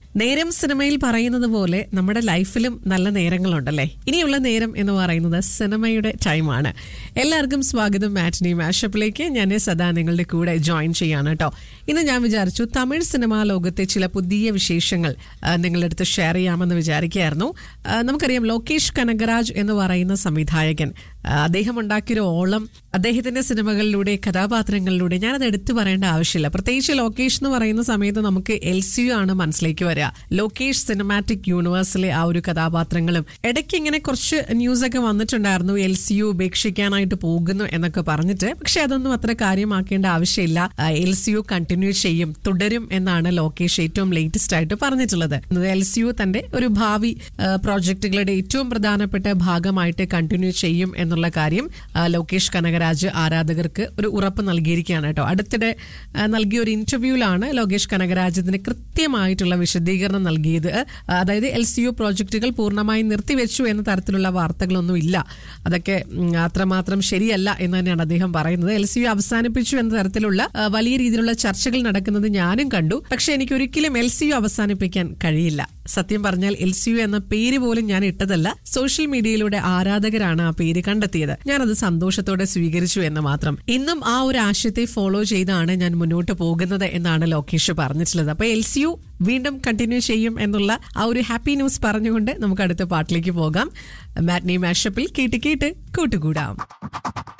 നേരം സിനിമയിൽ പറയുന്നത് പോലെ നമ്മുടെ ലൈഫിലും നല്ല നേരങ്ങളുണ്ടല്ലേ ഇനിയുള്ള നേരം എന്ന് പറയുന്നത് സിനിമയുടെ ടൈമാണ് എല്ലാവർക്കും സ്വാഗതം മാറ്റിനി മാഷപ്പിലേക്ക് ഞാൻ സദാ നിങ്ങളുടെ കൂടെ ജോയിൻ ചെയ്യാണ് കേട്ടോ ഇന്ന് ഞാൻ വിചാരിച്ചു തമിഴ് സിനിമാ ലോകത്തെ ചില പുതിയ വിശേഷങ്ങൾ ആ, നിങ്ങളുടെ അടുത്ത് ഷെയർ ചെയ്യാമെന്ന് വിചാരിക്കുകയായിരുന്നു ആ, നമുക്കറിയാം ലോകേഷ് കനകരാജ് എന്ന് പറയുന്ന സംവിധായകൻ ആ, അദ്ദേഹം ഉണ്ടാക്കിയൊരു ഓളം അദ്ദേഹത്തിന്റെ സിനിമകളിലൂടെ കഥാപാത്രങ്ങളിലൂടെ ഞാനത് എടുത്തു പറയേണ്ട ആവശ്യമില്ല പ്രത്യേകിച്ച് ലോകേഷ് എന്ന് പറയുന്ന സമയത്ത് നമുക്ക് എൽ സി യു ആണ് മനസ്സിലേക്ക് വരിക ലോകേഷ് സിനിമാറ്റിക് യൂണിവേഴ്സിലെ ആ ഒരു കഥാപാത്രങ്ങളും ഇടയ്ക്ക് ഇങ്ങനെ കുറച്ച് ന്യൂസ് ഒക്കെ വന്നിട്ടുണ്ടായിരുന്നു എൽ സി യു ഉപേക്ഷിക്കാനായിട്ട് പോകുന്നു എന്നൊക്കെ പറഞ്ഞിട്ട് പക്ഷെ അതൊന്നും അത്ര കാര്യമാക്കേണ്ട ആവശ്യമില്ല എൽ സി യു കണ്ടിന്യൂ ചെയ്യും തുടരും എന്നാണ് ലോകേഷ് ഏറ്റവും ലേറ്റസ്റ്റ് ആയിട്ട് പറഞ്ഞിട്ടുള്ളത് എൽ സി യു തന്റെ ഒരു ഭാവി ആ, പ്രോജക്റ്റുകളുടെ ഏറ്റവും പ്രധാനപ്പെട്ട ഭാഗമായിട്ട് കണ്ടിന്യൂ ചെയ്യും എന്നുള്ള കാര്യം ആ, ലോകേഷ് കനകരാജ് ആരാധകർക്ക് ഒരു ഉറപ്പ് നൽകിയിരിക്കുകയാണ് കേട്ടോ അടുത്തിടെ ആ, നൽകിയ ഒരു ഇന്റർവ്യൂവിലാണ് ലോകേഷ് കനകരാജ് ഇതിന് കൃത്യമായിട്ടുള്ള വിശദീകരണം നൽകിയത് ആ, അതായത് എൽ സി യു പ്രോജക്റ്റുകൾ പൂർണ്ണമായും നിർത്തിവെച്ചു എന്ന തരത്തിലുള്ള വാർത്തകളൊന്നും ഇല്ല അതൊക്കെ ഉം, അത്രമാത്രം ശരിയല്ല എന്ന് തന്നെയാണ് അദ്ദേഹം പറയുന്നത് എൽ സി യു അവസാനിപ്പിച്ചു എന്ന തരത്തിലുള്ള ആ, വലിയ രീതിയിലുള്ള ചർച്ചകൾ നടക്കുന്നത് ഞാനും കണ്ടു പക്ഷെ എനിക്ക് ഒരിക്കലും എൽ സി യു അവസാനിപ്പിക്കാൻ കഴിയില്ല സത്യം പറഞ്ഞാൽ എൽ സി യു എന്ന പേര് പോലും ഞാൻ ഇട്ടതല്ല സോഷ്യൽ മീഡിയയിലൂടെ ആരാധകരാണ് ആ പേര് കണ്ടെത്തിയത് ഞാനത് സന്തോഷത്തോടെ സ്വീകരിച്ചു എന്ന് മാത്രം ഇന്നും ആ ഒരു ആശയത്തെ ഫോളോ ചെയ്താണ് ഞാൻ മുന്നോട്ട് പോകുന്നത് എന്നാണ് ലോകേഷ് പറഞ്ഞിട്ടുള്ളത് അപ്പൊ എൽ സി യു വീണ്ടും കണ്ടിന്യൂ ചെയ്യും എന്നുള്ള ആ ഒരു ഹാപ്പി ന്യൂസ് പറഞ്ഞുകൊണ്ട് നമുക്ക് അടുത്ത പാട്ടിലേക്ക് പോകാം മാറ്റ്നി മാഷപ്പിൽ കേട്ട് കേട്ട് കൂട്ടുകൂടാം